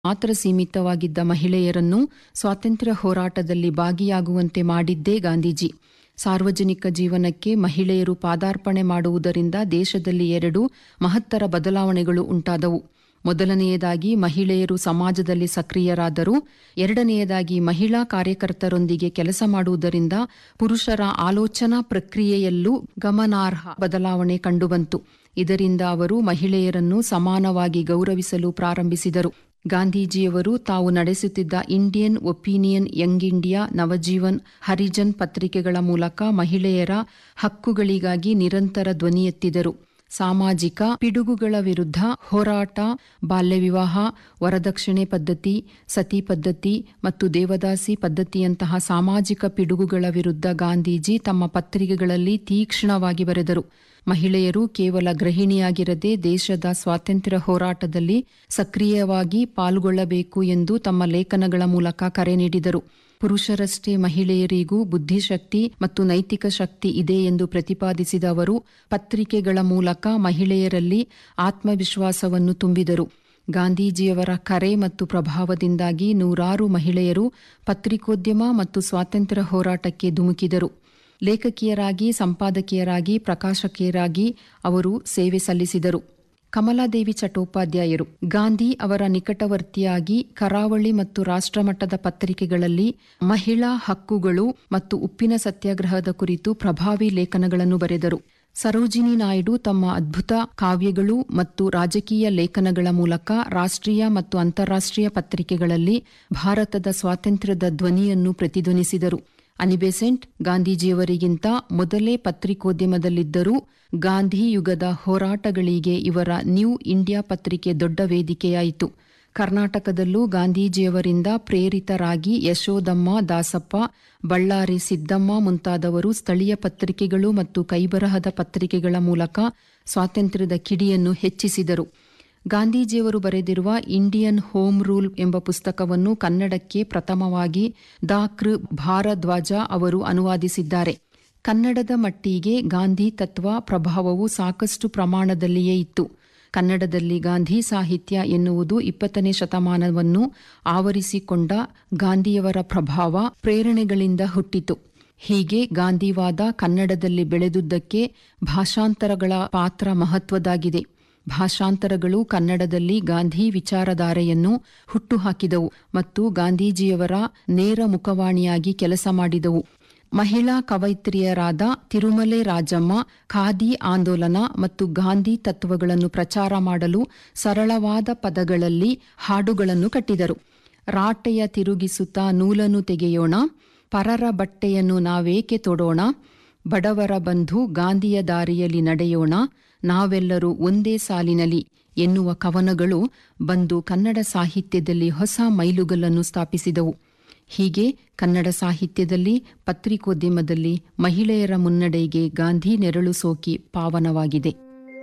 ಮಾತ್ರ ಸೀಮಿತವಾಗಿದ್ದ ಮಹಿಳೆಯರನ್ನು ಸ್ವಾತಂತ್ರ್ಯ ಹೋರಾಟದಲ್ಲಿ ಭಾಗಿಯಾಗುವಂತೆ ಮಾಡಿದ್ದೇ ಗಾಂಧೀಜಿ ಸಾರ್ವಜನಿಕ ಜೀವನಕ್ಕೆ ಮಹಿಳೆಯರು ಪಾದಾರ್ಪಣೆ ಮಾಡುವುದರಿಂದ ದೇಶದಲ್ಲಿ ಎರಡು ಮಹತ್ತರ ಬದಲಾವಣೆಗಳು ಉಂಟಾದವು ಮೊದಲನೆಯದಾಗಿ ಮಹಿಳೆಯರು ಸಮಾಜದಲ್ಲಿ ಸಕ್ರಿಯರಾದರು ಎರಡನೆಯದಾಗಿ ಮಹಿಳಾ ಕಾರ್ಯಕರ್ತರೊಂದಿಗೆ ಕೆಲಸ ಮಾಡುವುದರಿಂದ ಪುರುಷರ ಆಲೋಚನಾ ಪ್ರಕ್ರಿಯೆಯಲ್ಲೂ ಗಮನಾರ್ಹ ಬದಲಾವಣೆ ಕಂಡುಬಂತು ಇದರಿಂದ ಅವರು ಮಹಿಳೆಯರನ್ನು ಸಮಾನವಾಗಿ ಗೌರವಿಸಲು ಪ್ರಾರಂಭಿಸಿದರು ಗಾಂಧೀಜಿಯವರು ತಾವು ನಡೆಸುತ್ತಿದ್ದ Indian Opinion Young India Navajivan Harijan ಪತ್ರಿಕೆಗಳ ಮೂಲಕ ಮಹಿಳೆಯರ ಹಕ್ಕುಗಳಿಗಾಗಿ ನಿರಂತರ ಧ್ವನಿ ಎತ್ತಿದರು ಸಾಮಾಜಿಕ ಪಿಡುಗುಗಳ ವಿರುದ್ಧ ಹೋರಾಟ ಬಾಲ್ಯ ವಿವಾಹ ವರದಕ್ಷಿಣೆ ಪದ್ಧತಿ ಸತಿ ಪದ್ಧತಿ ಮತ್ತು ದೇವದಾಸಿ ಪದ್ಧತಿಯಂತಹ ಸಾಮಾಜಿಕ ಪಿಡುಗುಗಳ ವಿರುದ್ಧ ಗಾಂಧೀಜಿ ತಮ್ಮ ಪತ್ರಿಕೆಗಳಲ್ಲಿ ತೀಕ್ಷ್ಣವಾಗಿ ಬರೆದರು ಮಹಿಳೆಯರು ಕೇವಲ ಗೃಹಿಣಿಯಾಗಿರದೆ ದೇಶದ ಸ್ವಾತಂತ್ರ್ಯ ಹೋರಾಟದಲ್ಲಿ ಸಕ್ರಿಯವಾಗಿ ಪಾಲ್ಗೊಳ್ಳಬೇಕು ಎಂದು ತಮ್ಮ ಲೇಖನಗಳ ಮೂಲಕ ಕರೆ ನೀಡಿದರು ಪುರುಷರಷ್ಟೇ ಮಹಿಳೆಯರಿಗೂ ಬುದ್ಧಿಶಕ್ತಿ ಮತ್ತು ನೈತಿಕ ಶಕ್ತಿ ಇದೆ ಎಂದು ಪ್ರತಿಪಾದಿಸಿದ ಅವರು ಪತ್ರಿಕೆಗಳ ಮೂಲಕ ಮಹಿಳೆಯರಲ್ಲಿ ಆತ್ಮವಿಶ್ವಾಸವನ್ನು ತುಂಬಿದರು ಗಾಂಧೀಜಿಯವರ ಕರೆ ಮತ್ತು ಪ್ರಭಾವದಿಂದಾಗಿ ನೂರಾರು ಮಹಿಳೆಯರು ಪತ್ರಿಕೋದ್ಯಮ ಮತ್ತು ಸ್ವಾತಂತ್ರ್ಯ ಹೋರಾಟಕ್ಕೆ ಧುಮುಕಿದರು ಲೇಖಕಿಯರಾಗಿ ಸಂಪಾದಕಿಯರಾಗಿ ಪ್ರಕಾಶಕಿಯರಾಗಿ ಅವರು ಸೇವೆ ಸಲ್ಲಿಸಿದರು ಕಮಲಾದೇವಿ ಚಟ್ಟೋಪಾಧ್ಯಾಯರು ಗಾಂಧಿ ಅವರ ನಿಕಟವರ್ತಿಯಾಗಿ ಕರಾವಳಿ ಮತ್ತು ರಾಷ್ಟ್ರಮಟ್ಟದ ಪತ್ರಿಕೆಗಳಲ್ಲಿ ಮಹಿಳಾ ಹಕ್ಕುಗಳು ಮತ್ತು ಉಪ್ಪಿನ ಸತ್ಯಾಗ್ರಹದ ಕುರಿತು ಪ್ರಭಾವಿ ಲೇಖನಗಳನ್ನು ಬರೆದರು ಸರೋಜಿನಿ ನಾಯ್ಡು ತಮ್ಮ ಅದ್ಭುತ ಕಾವ್ಯಗಳು ಮತ್ತು ರಾಜಕೀಯ ಲೇಖನಗಳ ಮೂಲಕ ರಾಷ್ಟ್ರೀಯ ಮತ್ತು ಅಂತಾರಾಷ್ಟ್ರೀಯ ಪತ್ರಿಕೆಗಳಲ್ಲಿ ಭಾರತದ ಸ್ವಾತಂತ್ರ್ಯದ ಧ್ವನಿಯನ್ನು ಪ್ರತಿಧ್ವನಿಸಿದರು ಅನಿಬೆಸೆಂಟ್ ಗಾಂಧೀಜಿಯವರಿಗಿಂತ ಮೊದಲೇ ಪತ್ರಿಕೋದ್ಯಮದಲ್ಲಿದ್ದರೂ ಗಾಂಧಿ ಯುಗದ ಹೋರಾಟಗಳಿಗೆ ಇವರ ನ್ಯೂ ಇಂಡಿಯಾ ಪತ್ರಿಕೆ ದೊಡ್ಡ ವೇದಿಕೆಯಾಯಿತು ಕರ್ನಾಟಕದಲ್ಲೂ ಗಾಂಧೀಜಿಯವರಿಂದ ಪ್ರೇರಿತರಾಗಿ ಯಶೋದಮ್ಮ ದಾಸಪ್ಪ ಬಳ್ಳಾರಿ ಸಿದ್ದಮ್ಮ ಮುಂತಾದವರು ಸ್ಥಳೀಯ ಪತ್ರಿಕೆಗಳು ಮತ್ತು ಕೈಬರಹದ ಪತ್ರಿಕೆಗಳ ಮೂಲಕ ಸ್ವಾತಂತ್ರ್ಯದ ಕಿಡಿಯನ್ನು ಹೆಚ್ಚಿಸಿದರು ಗಾಂಧೀಜಿಯವರು ಬರೆದಿರುವ ಇಂಡಿಯನ್ ಹೋಮ್ ರೂಲ್ ಎಂಬ ಪುಸ್ತಕವನ್ನು ಕನ್ನಡಕ್ಕೆ ಪ್ರಥಮವಾಗಿ ಡಾಕ್ರ್ ಭಾರದ್ವಾಜ ಅವರು ಅನುವಾದಿಸಿದ್ದಾರೆ ಕನ್ನಡದ ಮಟ್ಟಿಗೆ ಗಾಂಧಿ ತತ್ವ ಪ್ರಭಾವವು ಸಾಕಷ್ಟು ಪ್ರಮಾಣದಲ್ಲಿಯೇ ಇತ್ತು ಕನ್ನಡದಲ್ಲಿ ಗಾಂಧಿ ಸಾಹಿತ್ಯ ಎನ್ನುವುದು ಇಪ್ಪತ್ತನೇ ಶತಮಾನವನ್ನು ಆವರಿಸಿಕೊಂಡ ಗಾಂಧಿಯವರ ಪ್ರಭಾವ ಪ್ರೇರಣೆಗಳಿಂದ ಹುಟ್ಟಿತು ಹೀಗೆ ಗಾಂಧಿವಾದ ಕನ್ನಡದಲ್ಲಿ ಬೆಳೆದುದಕ್ಕೆ ಭಾಷಾಂತರಗಳ ಪಾತ್ರ ಮಹತ್ವದಾಗಿದೆ ಭಾಷಾಂತರಗಳು ಕನ್ನಡದಲ್ಲಿ ಗಾಂಧಿ ವಿಚಾರಧಾರೆಯನ್ನು ಹುಟ್ಟುಹಾಕಿದವು ಮತ್ತು ಗಾಂಧೀಜಿಯವರ ನೇರ ಮುಖವಾಣಿಯಾಗಿ ಕೆಲಸ ಮಾಡಿದವು ಮಹಿಳಾ ಕವಯಿತ್ರಿಯರಾದ ತಿರುಮಲೆ ರಾಜಮ್ಮ ಖಾದಿ ಆಂದೋಲನ ಮತ್ತು ಗಾಂಧಿ ತತ್ವಗಳನ್ನು ಪ್ರಚಾರ ಮಾಡಲು ಸರಳವಾದ ಪದಗಳಲ್ಲಿ ಹಾಡುಗಳನ್ನು ಕಟ್ಟಿದರು ರಾಟೆಯ ತಿರುಗಿಸುತ್ತಾ ನೂಲನ್ನು ತೆಗೆಯೋಣ ಪರರ ಬಟ್ಟೆಯನ್ನು ನಾವೇಕೆ ತೊಡೋಣ ಬಡವರ ಬಂಧು ಗಾಂಧಿಯ ದಾರಿಯಲ್ಲಿ ನಡೆಯೋಣ ನಾವೆಲ್ಲರೂ ಒಂದೇ ಸಾಲಿನಲ್ಲಿ ಎನ್ನುವ ಕವನಗಳು ಬಂದು ಕನ್ನಡ ಸಾಹಿತ್ಯದಲ್ಲಿ ಹೊಸ ಮೈಲುಗಲ್ಲನ್ನು ಸ್ಥಾಪಿಸಿದವು ಹೀಗೆ ಕನ್ನಡ ಸಾಹಿತ್ಯದಲ್ಲಿ ಪತ್ರಿಕೋದ್ಯಮದಲ್ಲಿ ಮಹಿಳೆಯರ ಮುನ್ನಡೆಗೆ ಗಾಂಧಿ ನೆರಳು ಸೋಕಿ ಪಾವನವಾಗಿದೆ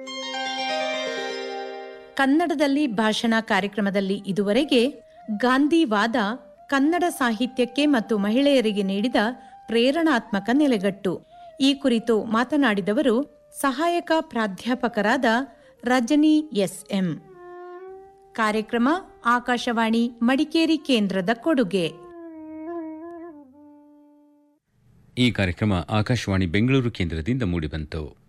ಕನ್ನಡದಲ್ಲಿ ಭಾಷಣ ಕಾರ್ಯಕ್ರಮದಲ್ಲಿ ಇದುವರೆಗೆ ಗಾಂಧಿವಾದ ಕನ್ನಡ ಸಾಹಿತ್ಯಕ್ಕೆ ಮತ್ತು ಮಹಿಳೆಯರಿಗೆ ನೀಡಿದ ಪ್ರೇರಣಾತ್ಮಕ ನೆಲೆಗಟ್ಟು ಈ ಕುರಿತು ಮಾತನಾಡಿದವರು ಸಹಾಯಕ ಪ್ರಾಧ್ಯಾಪಕರಾದ ರಜನಿ ಎಸ್ಎಂ ಕಾರ್ಯಕ್ರಮ ಆಕಾಶವಾಣಿ ಮಡಿಕೇರಿ ಕೇಂದ್ರದ ಕೊಡುಗೆ ಈ ಕಾರ್ಯಕ್ರಮ ಆಕಾಶವಾಣಿ ಬೆಂಗಳೂರು ಕೇಂದ್ರದಿಂದ ಮೂಡಿಬಂತು